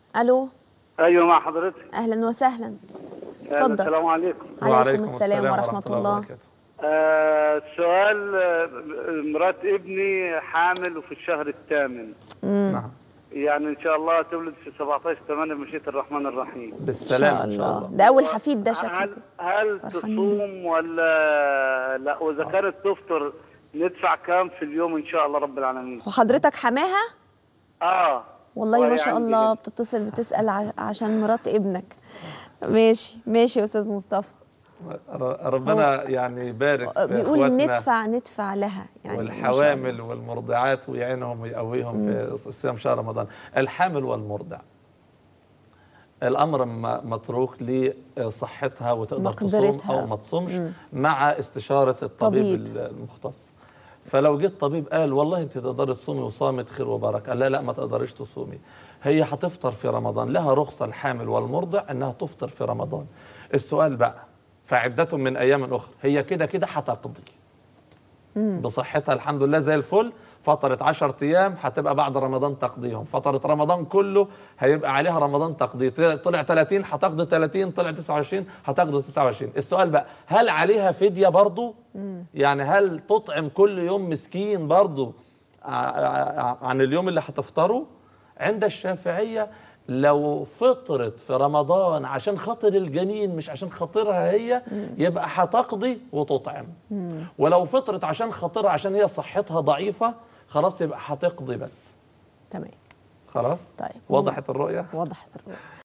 الو ايوه مع حضرتك اهلا وسهلا أهلا، اتفضل السلام عليكم عليكم السلام ورحمه الله وبركاته آه السؤال آه، مرات ابني حامل وفي الشهر الثامن نعم يعني ان شاء الله تولد في 17 8 بمشيئه الرحمن الرحيم بالسلامه ان شاء الله ده اول حفيد ده هل شكله هل تصوم ولا لا واذا كانت تفطر ندفع كام في اليوم ان شاء الله رب العالمين وحضرتك حماها اه والله ما شاء وهي الله عندي بتتصل بتسال ع- عشان مرات ابنك ماشي ماشي يا استاذ مصطفى ر- ربنا يعني يبارك في بيقول اخواتنا ندفع ندفع لها يعني ما شاء الله. والحوامل والمرضعات ويعينهم ويقويهم في صيام شهر رمضان الحامل والمرضع الامر م- متروك لصحتها وتقدر تصوم مقدرتها. او ما تصومش مع استشاره الطبيب طبيب. المختص فلو جيت طبيب قال والله انت تقدري تصومي وصامت خير وبركه قال لا لا ما تقدريش تصومي هي هتفطر في رمضان لها رخصه الحامل والمرضع انها تفطر في رمضان السؤال بقى فعدة من ايام اخرى هي كده كده هتقضي بصحتها الحمد لله زي الفل فترة 10 أيام هتبقى بعد رمضان تقضيهم فترة رمضان كله هيبقى عليها رمضان تقضي طلع 30 هتقضي 30 طلع 29 هتقضي 29 السؤال بقى هل عليها فدية برضو يعني هل تطعم كل يوم مسكين برضو ع- ع- عن اليوم اللي هتفطره عند الشافعية لو فطرت في رمضان عشان خاطر الجنين مش عشان خاطرها هي يبقى هتقضي وتطعم ولو فطرت عشان خاطرها عشان هي صحتها ضعيفة خلاص يبقى هتقضي بس تمام خلاص طيب. وضحت الرؤية وضحت الرؤيه